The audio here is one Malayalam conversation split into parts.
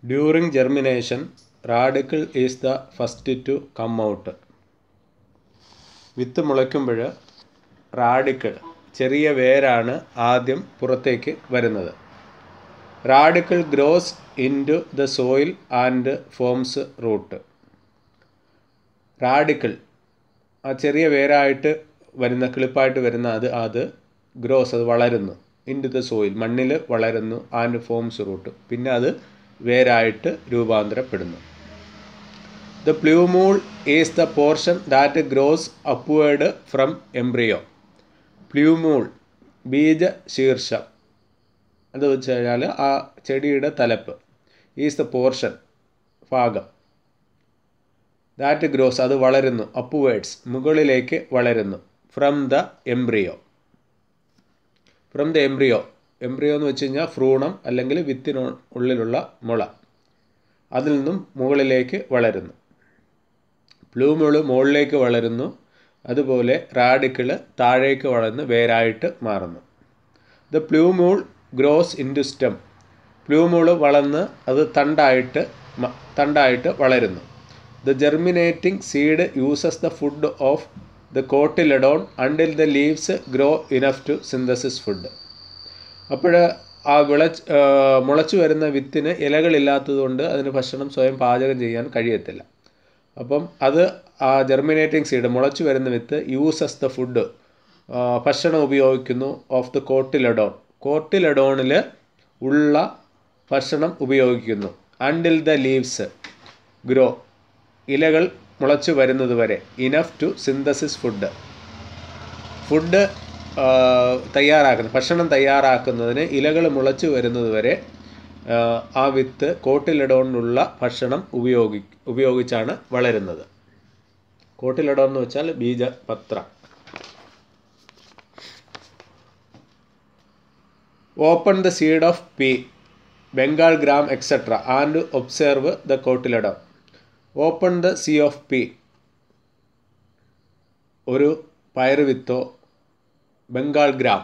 During germination, radicle is the first to come out. വിത്ത് മുളയ്ക്കുമ്പോൾ റാഡിക്കിൾ ചെറിയ വേരാണ് ആദ്യം പുറത്തേക്ക് വരുന്നത് radicle grows into the soil and forms root radicle ആ ചെറിയ വേരായിട്ട് വരുന്ന കിളിപ്പായിട്ട് വരുന്ന അത് അത് ഗ്രോസ് അത് വളരുന്നു ഇൻ ടു ദ സോയിൽ മണ്ണിൽ വളരുന്നു ആൻഡ് ഫോംസ് റൂട്ട് പിന്നെ അത് വേരായിട്ട് രൂപാന്തരപ്പെടുന്നു the plumule is the portion that grows upward from embryo plumule ബീജശീർഷം അത് വെച്ച് കഴിഞ്ഞാൽ ആ ചെടിയുടെ തലപ്പ് ഈസ് ദ പോർഷൻ ഭാഗം ദാറ്റ് ഗ്രോസ് അത് വളരുന്നു അപ്വേഡ്സ് മുകളിലേക്ക് വളരുന്നു from the embryo from the embryo embryo എന്ന് വെച്ച് കഴിഞ്ഞാൽ ഭ്രൂണം അല്ലെങ്കിൽ വിത്തിനു ഉള്ളിലുള്ള മുള അതിൽ നിന്നും മുകളിലേക്ക് വളരുന്നു പ്ലൂമുകൾ മുകളിലേക്ക് വളരുന്നു അതുപോലെ റാഡിക്കിൾ താഴേക്ക് വളർന്ന് വേരായിട്ട് മാറുന്നു the plumule grows into stem plumule വളർന്ന് അത് തണ്ടായിട്ട് തണ്ടായിട്ട് വളരുന്നു the germinating seed uses the food of the cotyledon until the leaves grow enough to synthesis food അപ്പോൾ ആ വിളച്ച് മുളച്ചു വരുന്ന വിത്തിന് ഇലകളില്ലാത്തതുകൊണ്ട് അതിന് ഭക്ഷണം സ്വയം പാചകം ചെയ്യാൻ കഴിയത്തില്ല അപ്പം അത് ആ ജെർമിനേറ്റിംഗ് സീഡ് മുളച്ചു വരുന്ന വിത്ത് യൂസസ് ദ ഫുഡ് ഭക്ഷണം ഉപയോഗിക്കുന്നു ഓഫ് ദ കോട്ടിലഡോൺ കോട്ടിലഡോണിൽ ഉള്ള ഭക്ഷണം ഉപയോഗിക്കുന്നു അണ്ടിൽ ദ ലീവ്സ് ഗ്രോ ഇലകൾ മുളച്ചു വരുന്നത് വരെ enough to synthesis food food തയ്യാറാക്കുന്ന ഭക്ഷണം തയ്യാറാക്കുന്നതിന് ഇലകൾ മുളച്ചു വരുന്നത് വരെ ആ വിത്ത് കോട്ടിലിടോണിലുള്ള ഭക്ഷണം ഉപയോഗി ഉപയോഗിച്ചാണ് വളരുന്നത് കോട്ടിലിടോൺ എന്ന് വെച്ചാൽ ബീജപത്ര open the seed of pea Bengal gram etcetera and observe the cotyledon open the seed of pea ഒരു പയറുവിത്തോ ബംഗാൾ ഗ്രാം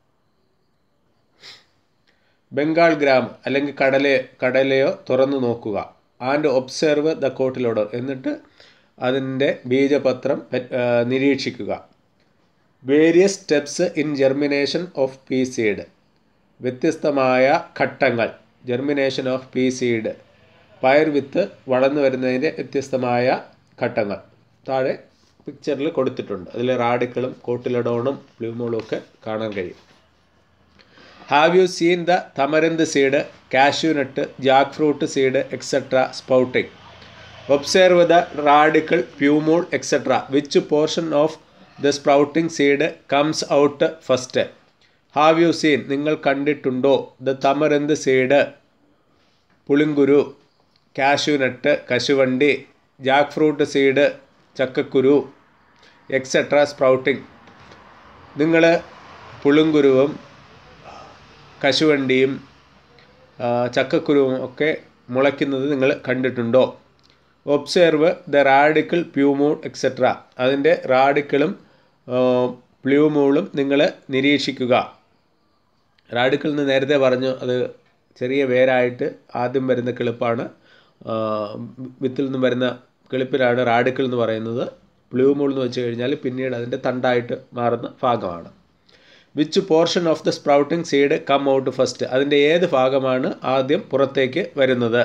ബംഗാൾ ഗ്രാം അല്ലെങ്കിൽ കടല കടലയോ തുറന്നു നോക്കുക ആൻഡ് ഒബ്സെർവ് ദ കോട്ടിലോഡർ എന്നിട്ട് അതിൻ്റെ ബീജപത്രം നിരീക്ഷിക്കുക various steps in germination of pea seed വ്യത്യസ്തമായ ഘട്ടങ്ങൾ ജെർമിനേഷൻ ഓഫ് പി സീഡ് പയർ വിത്ത് വളർന്നു വരുന്നതിൻ്റെ വ്യത്യസ്തമായ ഘട്ടങ്ങൾ താഴെ പിക്ചറിൽ കൊടുത്തിട്ടുണ്ട് അതിൽ റാഡിക്കളും കോട്ടിലഡോണും പ്ലൂമോളും ഒക്കെ കാണാൻ കഴിയും have you seen the tamarind seed cashew nut jack fruit seed etcetera sprouting observe the radicle plumule etcetera which portion of the sprouting seed comes out first have you seen നിങ്ങൾ കണ്ടിട്ടുണ്ടോ ദ തമരന്ത് സീഡ് പുളിങ്കുരു കാഷ്യൂ നട്ട് കശുവണ്ടി ജാക്ക് ഫ്രൂട്ട് സീഡ് ചക്കക്കുരു എക്സെട്ര സ്പ്രൗട്ടിംഗ് നിങ്ങൾ പുളുങ്കുരുവും കശുവണ്ടിയും ചക്കക്കുരുവും ഒക്കെ മുളയ്ക്കുന്നത് നിങ്ങൾ കണ്ടിട്ടുണ്ടോ observe the radicle plumule etcetera അതിൻ്റെ റാഡിക്കിളും പ്ലൂമൂളും നിങ്ങൾ നിരീക്ഷിക്കുക റാഡിക്കിൾ എന്ന് നേരത്തെ പറഞ്ഞു അത് ചെറിയ വേരായിട്ട് ആദ്യം വരുന്ന കിളിപ്പാണ് വിത്തിൽ നിന്നും വരുന്ന കിളിപ്പിലാണ് റാഡിക്കിൾ എന്ന് പറയുന്നത് പ്ലൂമൂൾ എന്ന് വെച്ച് കഴിഞ്ഞാൽ പിന്നീട് അതിൻ്റെ തണ്ടായിട്ട് മാറുന്ന ഭാഗമാണ് which portion of the sprouting seed come out first അതിൻ്റെ ഏത് ഭാഗമാണ് ആദ്യം പുറത്തേക്ക് വരുന്നത്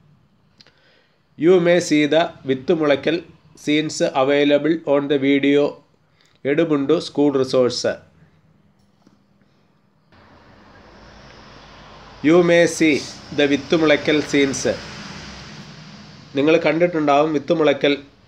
യു മേ സീ ദ വിത്ത് മുളയ്ക്കൽ scenes available on the video എടുമുണ്ടു school resource you may see the വിത്ത് മുളയ്ക്കൽ സീൻസ് നിങ്ങൾ കണ്ടിട്ടുണ്ടാവും വിത്ത് മുളയ്ക്കൽ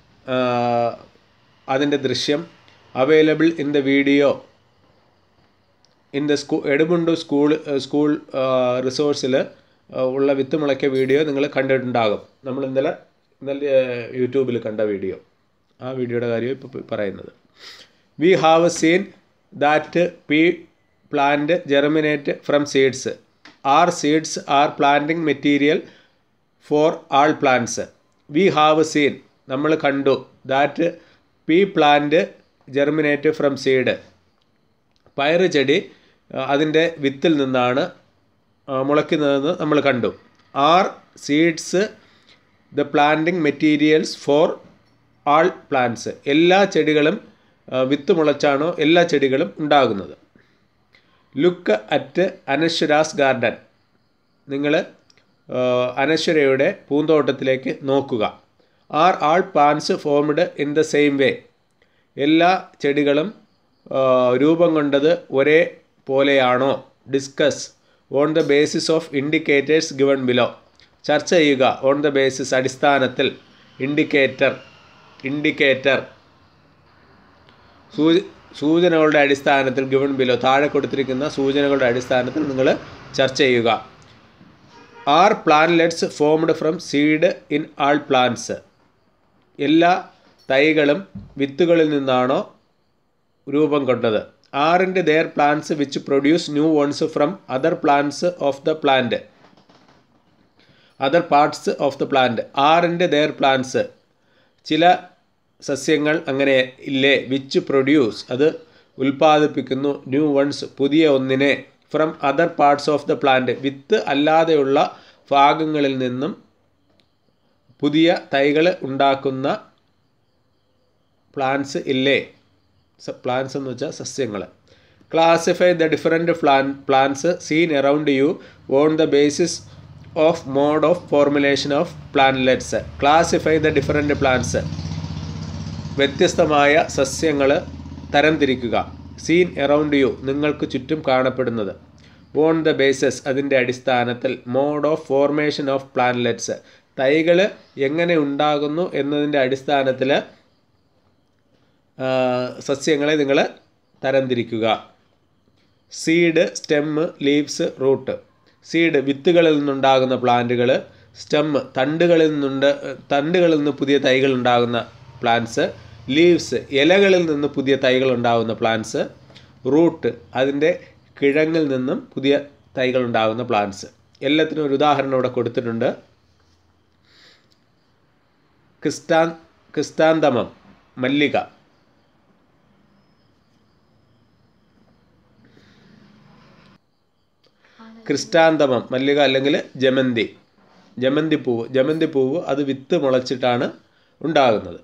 അതിൻ്റെ ദൃശ്യം available in the video in the school എടുമുണ്ടു സ്കൂൾ സ്കൂൾ റിസോഴ്സിൽ ഉള്ള വിത്ത് മുളയ്ക്ക വീഡിയോ നിങ്ങൾ കണ്ടിട്ടുണ്ടാകും നമ്മൾ ഇന്നലെ ഇന്നലെ യൂട്യൂബിൽ കണ്ട വീഡിയോ ആ വീഡിയോയുടെ കാര്യം ഇപ്പോൾ പറയുന്നത് we have seen that pea plant germinate from seeds are seeds are planting material for all plants we have seen നമ്മൾ കണ്ടു that pea plant germinate from seed പയറ് ചെടി അതിൻ്റെ വിത്തിൽ നിന്നാണ് മുളയ്ക്കുന്നതെന്ന് നമ്മൾ കണ്ടു are seeds the planting materials for all plants എല്ലാ ചെടികളും ആ, വിത്ത് മുളച്ചാണോ എല്ലാ ചെടികളും ഉണ്ടാകുന്നത് ലുക്ക് അറ്റ് അനശ്വരാസ് ഗാർഡൻ നിങ്ങൾ അനശ്വരയുടെ പൂന്തോട്ടത്തിലേക്ക് നോക്കുക are all plants formed in the same way എല്ലാ ചെടികളും ആ, രൂപം കൊണ്ടത് ഒരേ പോലെയാണോ discuss on the basis of indicators given below ചർച്ച ചെയ്യുക ഓൺ ദ ബേസിസ് അടിസ്ഥാനത്തിൽ ഇൻഡിക്കേറ്റർ ഇൻഡിക്കേറ്റർ സൂച സൂചനകളുടെ അടിസ്ഥാനത്തിൽ ഗിവൺ ബിലോ താഴെ കൊടുത്തിരിക്കുന്ന സൂചനകളുടെ അടിസ്ഥാനത്തിൽ നിങ്ങൾ ചർച്ച ചെയ്യുക are plantlets formed from seed in all plants എല്ലാ തൈകളും വിത്തുകളിൽ നിന്നാണോ രൂപം കൊണ്ടത് aren't there plants which produce new ones from other plants of the plant other parts of the plant aren't there plants ചില സസ്യങ്ങൾ അങ്ങനെ ഇല്ലേ വിച്ച് പ്രൊഡ്യൂസ് അത് ഉൽപ്പാദിപ്പിക്കുന്നു ന്യൂ വൺസ് പുതിയ ഒന്നിനെ from other parts of the plant വിത്ത് അല്ലാതെയുള്ള ഭാഗങ്ങളിൽ നിന്നും പുതിയ തൈകൾ ഉണ്ടാക്കുന്ന പ്ലാന്റ്സ് ഇല്ലേ പ്ലാന്റ്സ് എന്ന് വെച്ചാൽ സസ്യങ്ങൾ classify the different plan plants seen around you on the basis of mode of formulation of plantlets classify the different plants വ്യത്യസ്തമായ സസ്യങ്ങൾ തരംതിരിക്കുക സീൻ എറൗണ്ട് യു നിങ്ങൾക്ക് ചുറ്റും കാണപ്പെടുന്നത് ഓൺ ദ ബേസസ് അതിൻ്റെ അടിസ്ഥാനത്തിൽ mode of formation of plantlets തൈകൾ എങ്ങനെ ഉണ്ടാകുന്നു എന്നതിൻ്റെ അടിസ്ഥാനത്തിൽ സസ്യങ്ങളെ നിങ്ങൾ തരംതിരിക്കുക seed stem leaves root seed വിത്തുകളിൽ നിന്നുണ്ടാകുന്ന പ്ലാന്റുകൾ സ്റ്റെമ്മ് തണ്ടുകളിൽ നിന്നുണ്ട് തണ്ടുകളിൽ നിന്ന് പുതിയ തൈകൾ ഉണ്ടാകുന്ന പ്ലാന്റ്സ് ലീവ്സ് ഇലകളിൽ നിന്ന് പുതിയ തൈകൾ ഉണ്ടാകുന്ന പ്ലാന്റ്സ് റൂട്ട് അതിൻ്റെ കിഴങ്ങിൽ നിന്നും പുതിയ തൈകൾ ഉണ്ടാകുന്ന പ്ലാന്റ്സ് എല്ലാത്തിനും ഒരു ഉദാഹരണം ഇവിടെ കൊടുത്തിട്ടുണ്ട് ക്രിസ്താൻ ക്രിസ്താന്തമം മല്ലിക ക്രിസ്റ്റാന്തമം മല്ലിക അല്ലെങ്കിൽ ജമന്തി ജമന്തി പൂവ് ജമന്തി പൂവ് അത് വിത്ത് മുളച്ചിട്ടാണ് ഉണ്ടാകുന്നത്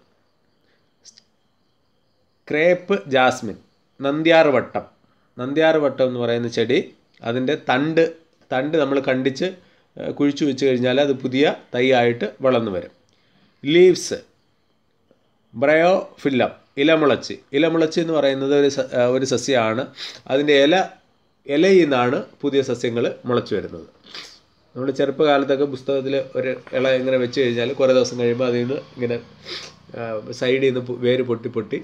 ക്രേപ്പ് ജാസ്മിൻ നന്ദ്യാർ വട്ടം നന്ദ്യാർ വട്ടം എന്ന് പറയുന്ന ചെടി അതിൻ്റെ തണ്ട് തണ്ട് നമ്മൾ കണ്ടിച്ച് ഏഹ്, കുഴിച്ചു വെച്ച് കഴിഞ്ഞാൽ അത് പുതിയ തൈയായിട്ട് വളർന്നു വരും ലീവ്സ് ബ്രയോ ഫില്ലം ഇലമുളച്ചി ഇലമുളച്ചി എന്ന് പറയുന്നത് ഒരു സ- ഏഹ്, ഒരു സസ്യമാണ് അതിൻ്റെ ഇല ഇലയിൽ നിന്നാണ് പുതിയ സസ്യങ്ങൾ മുളച്ചു വരുന്നത് നമ്മൾ ചെറുപ്പകാലത്തൊക്കെ പുസ്തകത്തിൽ ഒരു ഇല ഇങ്ങനെ വെച്ച് കഴിഞ്ഞാൽ കുറേ ദിവസം കഴിയുമ്പോൾ അതിൽ നിന്ന് ഇങ്ങനെ സൈഡിൽ നിന്ന് പു- വേര് പൊട്ടി പൊട്ടി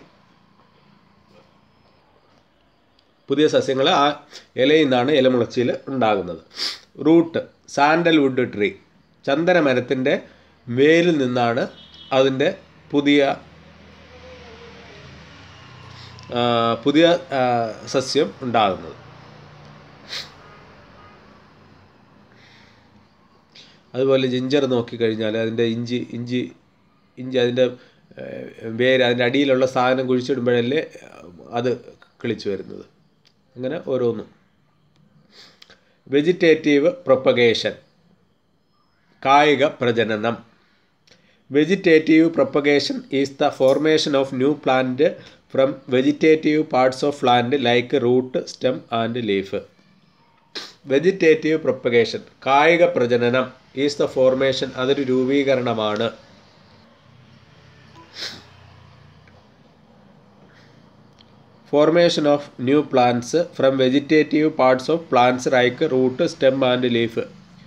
പുതിയ സസ്യങ്ങൾ ആ ഇലയിൽ നിന്നാണ് ഇലമുളച്ചിൽ ഉണ്ടാകുന്നത് റൂട്ട് സാൻഡൽവുഡ് ട്രീ ചന്ദന മരത്തിൻ്റെ വേരിൽ നിന്നാണ് അതിൻ്റെ പുതിയ ആ, പുതിയ ആ, സസ്യം ഉണ്ടാകുന്നത് അതുപോലെ ജിഞ്ചർ നോക്കിക്കഴിഞ്ഞാൽ അതിൻ്റെ ഇഞ്ചി ഇഞ്ചി ഇഞ്ചി അതിൻ്റെ ഏഹ്, വേര് അതിൻ്റെ അടിയിലുള്ള സാധനം കുഴിച്ചിടുമ്പോഴല്ലേ അത് കിളിച്ചു വരുന്നത് അങ്ങനെ ഓരോന്നും വെജിറ്റേറ്റീവ് പ്രൊപ്പഗേഷൻ കായിക പ്രജനനം vegetative propagation is the formation of new plant from vegetative parts of plant like root stem and leaf vegetative propagation കായിക പ്രജനനം ഈസ് ദ ഫോർമേഷൻ അതൊരു രൂപീകരണമാണ് formation of new plants from vegetative parts of plants like root stem and leaf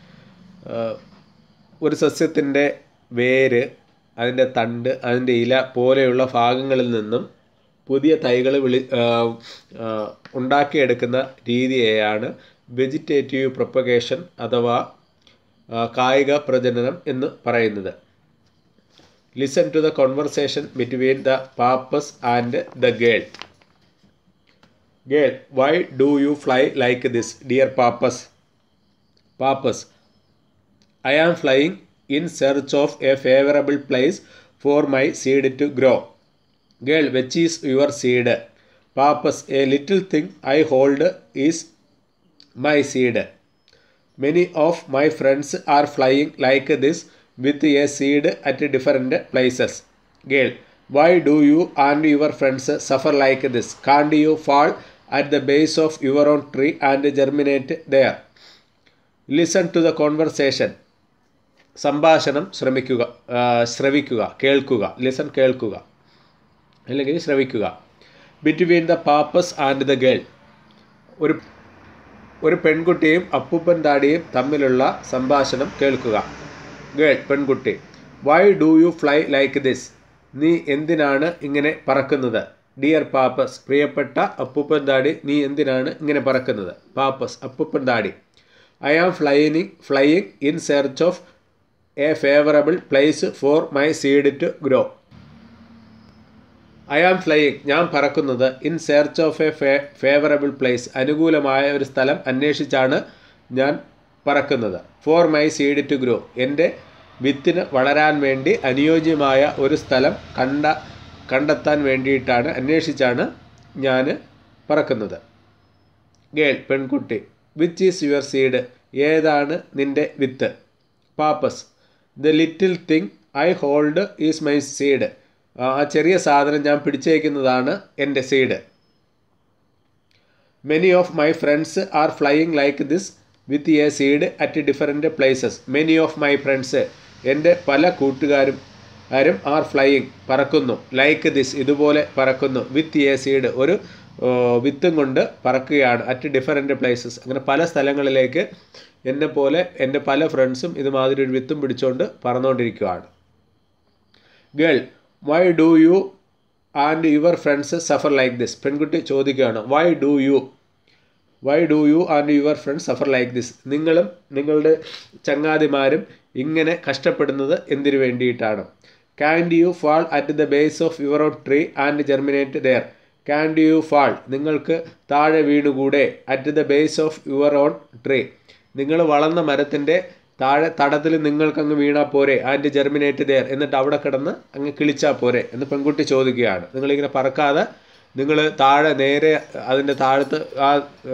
ഒരു സസ്യത്തിൻ്റെ വേര് അതിൻ്റെ തണ്ട് അതിൻ്റെ ഇല പോലെയുള്ള ഭാഗങ്ങളിൽ നിന്നും പുതിയ തൈകൾ വിളി ആ, ആ, ഉണ്ടാക്കിയെടുക്കുന്ന രീതിയെയാണ് വെജിറ്റേറ്റീവ് പ്രൊപ്പഗേഷൻ അഥവാ ആ, കായിക പ്രജനനം എന്ന് പറയുന്നത് listen to the conversation between the pappus and the girl girl why do you fly like this dear pappus pappus I am flying in search of a favorable place for my seed to grow. Girl, which is your seed? Papas, a little thing I hold is my seed. Many of my friends are flying like this with a seed at different places girl why do you and your friends suffer like this can't you fall at the base of your own tree and germinate there listen to the conversation സംഭാഷണം ശ്രമിക്കുക ശ്രവിക്കുക കേൾക്കുക ലിസൺ കേൾക്കുക അല്ലെങ്കിൽ ശ്രവിക്കുക between the pappus and the girl ഒരു ഒരു പെൺകുട്ടിയും അപ്പൂപ്പൻ താടിയും തമ്മിലുള്ള സംഭാഷണം കേൾക്കുക ഗേൾ പെൺകുട്ടി why do you fly like this നീ എന്തിനാണ് ഇങ്ങനെ പറക്കുന്നത് ഡിയർ പാപ്പസ് പ്രിയപ്പെട്ട അപ്പൂപ്പൻ താടി നീ എന്തിനാണ് ഇങ്ങനെ പറക്കുന്നത് പാപ്പസ് അപ്പൂപ്പൻ താടി I am flying flying in search of a favourable place for my seed to grow I am flying ഞാൻ പറക്കുന്നത് in search of a fa favourable place അനുകൂലമായ ഒരു സ്ഥലം അന്വേഷിച്ചാണ് ഞാൻ പറക്കുന്നത് for my seed to grow എൻ്റെ വിത്തിന് വളരാൻ വേണ്ടി അനുയോജ്യമായ ഒരു സ്ഥലം കണ്ട കണ്ടെത്താൻ വേണ്ടിയിട്ടാണ് അന്വേഷിച്ചാണ് ഞാൻ പറക്കുന്നത് ഗേൾ പെൺകുട്ടി വിച്ച് ഈസ് യുവർ സീഡ് ഏതാണ് നിൻ്റെ വിത്ത് pappus the little thing I hold is my seed ആ ചെറിയ സാധനം ഞാൻ പിടിച്ചേക്കുന്നതാണ് എൻ്റെ seed many of my friends are flying like this with a seed at different places many of my friends എൻ്റെ പല കൂട്ടുകാരും ആരും ആർ ഫ്ലൈയിങ് പറക്കുന്നു ലൈക്ക് ദിസ് ഇതുപോലെ പറക്കുന്നു വിത്ത് എ സീഡ് ഒരു വിത്തും കൊണ്ട് പറക്കുകയാണ് അറ്റ് ഡിഫറെൻറ്റ് പ്ലേസസ് അങ്ങനെ പല സ്ഥലങ്ങളിലേക്ക് എന്നെ പോലെ എൻ്റെ പല ഫ്രണ്ട്സും ഇതുമാതിരി ഒരു വിത്തും പിടിച്ചുകൊണ്ട് പറന്നുകൊണ്ടിരിക്കുകയാണ് girl why do you and your friends suffer like this പെൺകുട്ടി ചോദിക്കുകയാണ് why do you why do you and your friends suffer like this നിങ്ങളും നിങ്ങളുടെ ചങ്ങാതിമാരും ഇങ്ങനെ കഷ്ടപ്പെടുന്നത് എന്തിനു വേണ്ടിയിട്ടാണ് can't you fall at the base of your own tree and germinate there can't you fall നിങ്ങൾക്ക് താഴെ വീണുകൂടെ at the base of your own tree നിങ്ങൾ വളർന്ന മരത്തിൻ്റെ താഴെ തടത്തിൽ നിങ്ങൾക്കങ്ങ് വീണാൽ പോരെ ആൻഡ് ജെർമിനേറ്റ് ദെയർ എന്നിട്ട് അവിടെ കിടന്ന് അങ്ങ് കിളിച്ചാൽ പോരെ എന്ന് പെൺകുട്ടി ചോദിക്കുകയാണ് നിങ്ങളിങ്ങനെ പറക്കാതെ നിങ്ങൾ താഴെ നേരെ അതിൻ്റെ താഴത്ത് ആ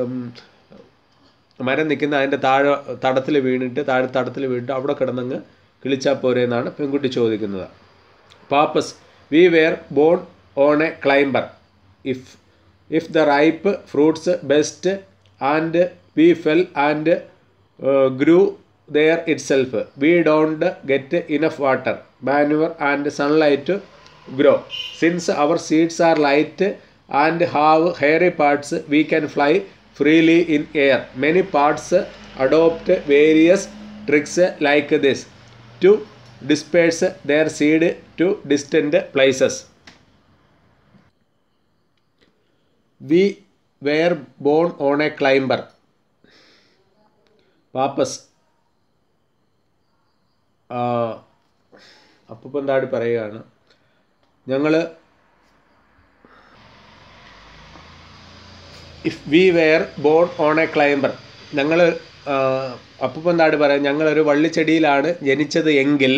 മരം നിൽക്കുന്ന അതിൻ്റെ താഴെ തടത്തിൽ വീണിട്ട് താഴെ തടത്തിൽ വീണിട്ട് അവിടെ കിടന്നങ്ങ് കിളിച്ചാൽ പോരെ എന്നാണ് പെൺകുട്ടി ചോദിക്കുന്നത് pappus we were born on a climber if if the ripe fruits burst and we fell and grew there itself. We don't get enough water, manure and sunlight to grow. Since our seeds are light and have hairy parts, we can fly freely in air. Many parts adopt various tricks like this to disperse their seed to distant places. We were born on a climber. Papas അപ്പൂപ്പൻ താടി പറയുകയാണ് ഞങ്ങൾ if we were born on a climber ഞങ്ങൾ അപ്പൂപ്പൻ താടി പറയാം ഞങ്ങളൊരു വള്ളിച്ചെടിയിലാണ് ജനിച്ചത് എങ്കിൽ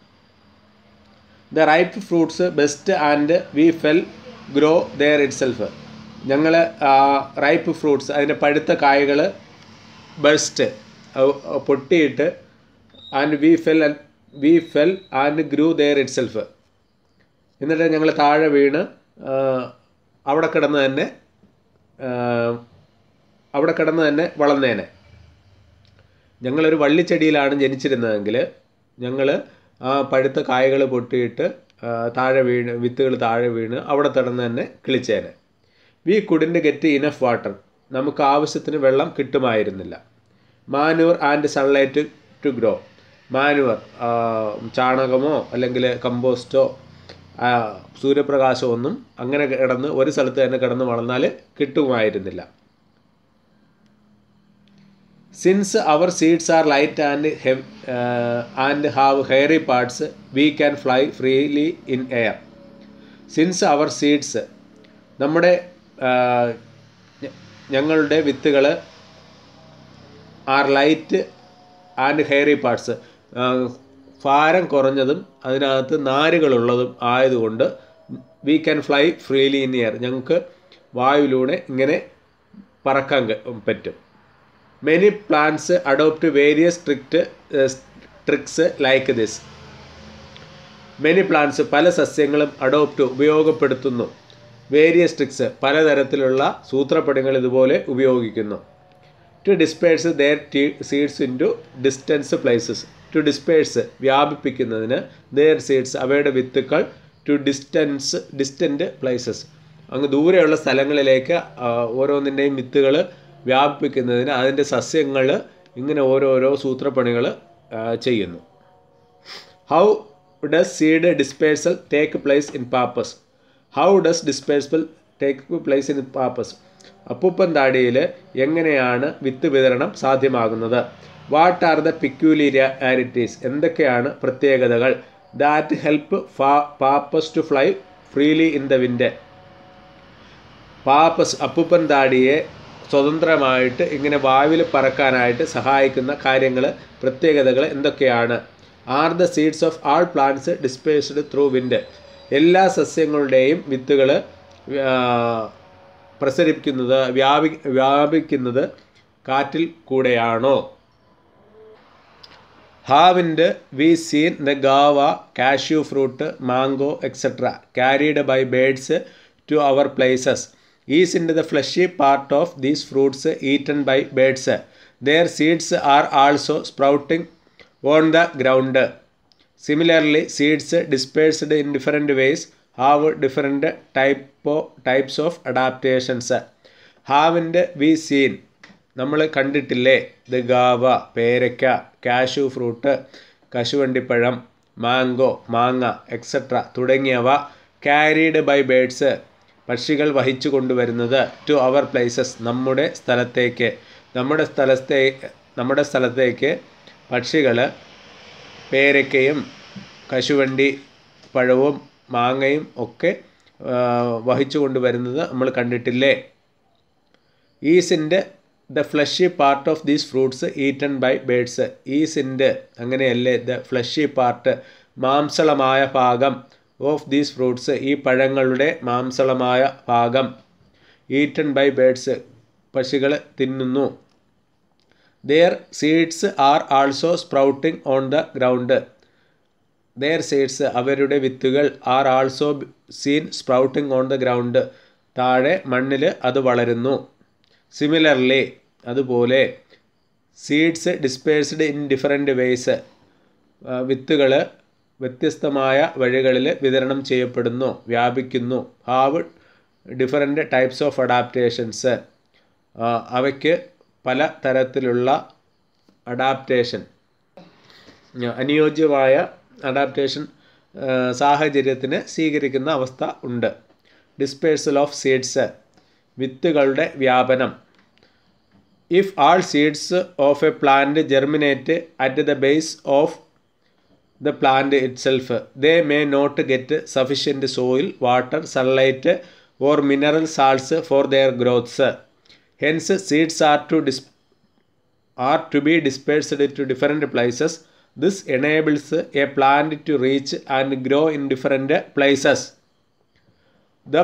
the ripe fruits burst and we fell grow there itself ഞങ്ങൾ റൈപ്പ് ഫ്രൂട്ട്സ് അതിൻ്റെ പഴുത്ത കായകൾ ബെസ്റ്റ് പൊട്ടിയിട്ട് and we fell we fell and grew there itself എന്നിട്ട് ഞങ്ങൾ താഴെ വീണ് അവിടെ കിടന്ന് തന്നെ അവിടെ കിടന്ന് തന്നെ വളർന്നേനെ ഞങ്ങളൊരു വള്ളിച്ചെടിയിലാണ് ജനിച്ചിരുന്നതെങ്കിൽ ഞങ്ങൾ ആ പഴുത്ത കായകൾ പൊട്ടിയിട്ട് താഴെ വീണ് വിത്തുകൾ താഴെ വീണ് അവിടെ കിടന്ന് തന്നെ കിളിച്ചേനെ we couldn't get enough water നമുക്ക് ആവശ്യത്തിന് വെള്ളം കിട്ടുമായിരുന്നില്ല manure and sunlight to grow manure ചാണകമോ അല്ലെങ്കിൽ കമ്പോസ്റ്റോ സൂര്യപ്രകാശമോ ഒന്നും അങ്ങനെ കിടന്ന് ഒരു സ്ഥലത്ത് തന്നെ കിടന്ന് വളർന്നാൽ കിട്ടുമായിരുന്നില്ല since our seeds are light and have and have hairy parts we can fly freely in air since our seeds നമ്മുടെ ഞങ്ങളുടെ വിത്തുകൾ are light and hairy parts ഭാരം കുറഞ്ഞതും അതിനകത്ത് നാരുകളുള്ളതും ആയതുകൊണ്ട് we can fly freely in air ഞങ്ങൾക്ക് വായുവിലൂടെ ഇങ്ങനെ പറക്കാൻ പറ്റും many plants adopt various strict tricks like this many plants പല സസ്യങ്ങളും അഡോപ്റ്റ് ഉപയോഗപ്പെടുത്തുന്നു വേരിയസ് ട്രിക്സ് പലതരത്തിലുള്ള സൂത്രപ്പടികൾ ഇതുപോലെ ഉപയോഗിക്കുന്നു to disperse their t seeds in to distance places to disperse വ്യാപിപ്പിക്കുന്നതിന് ദെയർ സീഡ്സ് അവയുടെ വിത്തുക്കൾ ടു ഡിസ്റ്റൻസ് ഡിസ്റ്റൻറ്റ് പ്ലേസസ് അങ്ങ് ദൂരെയുള്ള സ്ഥലങ്ങളിലേക്ക് ആ, ഓരോന്നിൻ്റെയും വിത്തുകൾ വ്യാപിപ്പിക്കുന്നതിന് അതിൻ്റെ സസ്യങ്ങൾ ഇങ്ങനെ ഓരോരോ സൂത്രപ്പണികൾ ചെയ്യുന്നു how does seed dispersal take place in pappus how does dispersal take place in pappus അപ്പൂപ്പൻ താടിയിൽ എങ്ങനെയാണ് വിത്ത് വിതരണം സാധ്യമാകുന്നത് വാട്ട് ആർ ദ പിക്യുലിയാരിറ്റീസ് എന്തൊക്കെയാണ് പ്രത്യേകതകൾ that help pappus to fly freely in the wind pappus അപ്പൂപ്പൻ താടിയെ സ്വതന്ത്രമായിട്ട് ഇങ്ങനെ വായുവിൽ പറക്കാനായിട്ട് സഹായിക്കുന്ന കാര്യങ്ങൾ പ്രത്യേകതകൾ എന്തൊക്കെയാണ് are the seeds of all plants dispersed through wind എല്ലാ സസ്യങ്ങളുടെയും വിത്തുകൾ പ്രസരിപ്പിക്കുന്നത് വ്യാപി വ്യാപിക്കുന്നത് കാറ്റിൽ കൂടെയാണോ haven't we seen the guava cashew fruit mango etcetera carried by birds to our places is in the fleshy part of these fruits eaten by birds their seeds are also sprouting on the ground similarly seeds dispersed in different ways have different type types of adaptations haven't we scene നമ്മൾ കണ്ടിട്ടില്ലേ ദ ഗാവ പേരയ്ക്ക കാഷ്യൂ ഫ്രൂട്ട് കശുവണ്ടിപ്പഴം മാംഗോ മാങ്ങ എക്സെട്ര തുടങ്ങിയവ ക്യാരീഡ് ബൈ ബേഡ്സ് പക്ഷികൾ വഹിച്ചു കൊണ്ടുവരുന്നത് ടു അവർ പ്ലേസസ് നമ്മുടെ സ്ഥലത്തേക്ക് നമ്മുടെ സ്ഥലത്തെ നമ്മുടെ സ്ഥലത്തേക്ക് പക്ഷികൾ പേരയ്ക്കയും കശുവണ്ടി പഴവും മാങ്ങയും ഒക്കെ ആ, വഹിച്ചു കൊണ്ടുവരുന്നത് നമ്മൾ കണ്ടിട്ടില്ലേ isn't the fleshy part of these fruits eaten by birds isn't അങ്ങനെയല്ലേ ദ ഫ്ലഷി പാർട്ട് മാംസളമായ ഭാഗം ഓഫ് ദീസ് ഫ്രൂട്ട്സ് ഈ പഴങ്ങളുടെ മാംസളമായ ഭാഗം ഈറ്റൺ ബൈ ബേഡ്സ് പക്ഷികൾ തിന്നുന്നു their seeds are also sprouting on the ground their seeds അവരുടെ വിത്തുകൾ are also seen sprouting on the ground താഴെ മണ്ണിൽ അത് വളരുന്നു സിമിലർലി അതുപോലെ seeds dispersed in different ways വിത്തുകൾ വ്യത്യസ്തമായ വഴികളിൽ വിതരണം ചെയ്യപ്പെടുന്നു വ്യാപിക്കുന്നു have different types of adaptations അവയ്ക്ക് പല തരത്തിലുള്ള അഡാപ്റ്റേഷൻ അനുയോജ്യമായ അഡാപ്റ്റേഷൻ സാഹചര്യത്തിന് സ്വീകരിക്കുന്ന അവസ്ഥ ഉണ്ട് ഡിസ്പേഴ്സൽ ഓഫ് സീഡ്സ് വിത്തുകളുടെ വ്യാപനം if all seeds of a plant germinate at the base of the plant itself. They may not get sufficient soil, water, sunlight, or mineral salts for their growths. Hence, seeds are to dis- are to be dispersed to different places. This enables a plant to reach and grow in different places. The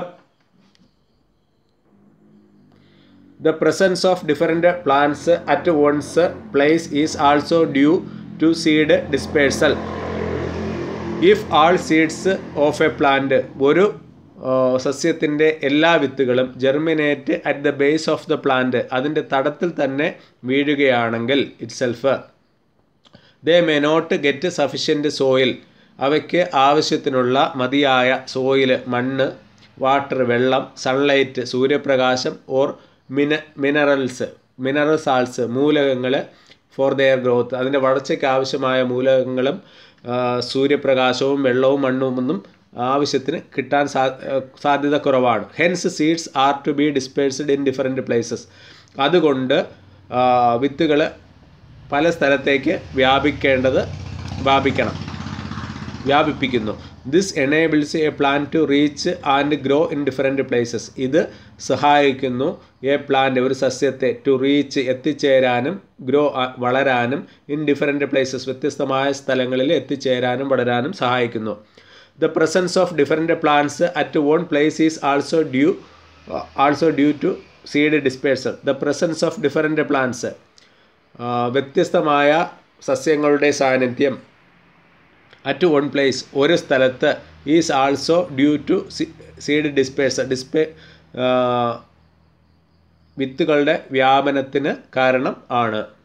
the presence of different plants at one's place is also due to seed dispersal. If all seeds of a plant ഒരു സസ്യത്തിൻ്റെ എല്ലാ വിത്തുകളും germinate at the base of the plant അതിൻ്റെ തടത്തിൽ തന്നെ വീഴുകയാണെങ്കിൽ itself they may not get sufficient soil അവയ്ക്ക് ആവശ്യത്തിനുള്ള മതിയായ സോയിൽ മണ്ണ് വാട്ടർ വെള്ളം സൺലൈറ്റ് സൂര്യപ്രകാശം ഓർ മിന മിനറൽസ് മിനറൽ സാൾസ് മൂലകങ്ങൾ ഫോർ ദെയർ ഗ്രോത്ത് അതിൻ്റെ വളർച്ചയ്ക്ക് ആവശ്യമായ മൂലകങ്ങളും സൂര്യപ്രകാശവും വെള്ളവും മണ്ണും ഒന്നും ആവശ്യത്തിന് കിട്ടാൻ സാ സാധ്യത കുറവാണ് hence seeds are to be dispersed in different places അതുകൊണ്ട് വിത്തുകൾ പല സ്ഥലത്തേക്ക് വ്യാപിക്കേണ്ടത് വ്യാപിക്കണം വ്യാപിപ്പിക്കുന്നു this enables a plan to reach and grow in different places ഇത് സഹായിക്കുന്നു എ പ്ലാന്റ് ഒരു സസ്യത്തെ ടു റീച്ച് എത്തിച്ചേരാനും ഗ്രോ വളരാനും ഇൻ ഡിഫറെൻറ്റ് പ്ലേസസ് വ്യത്യസ്തമായ സ്ഥലങ്ങളിൽ എത്തിച്ചേരാനും വളരാനും സഹായിക്കുന്നു the presence of different plants at one place is also due also due to seed dispersal the presence of different plants ആ, വ്യത്യസ്തമായ സസ്യങ്ങളുടെ സാന്നിധ്യം അറ്റ് വൺ പ്ലേസ് ഒരു സ്ഥലത്ത് is also due to seed disperse ഡിസ്പേ വിത്തുകളുടെ വ്യാപനത്തിന് കാരണം ആണ്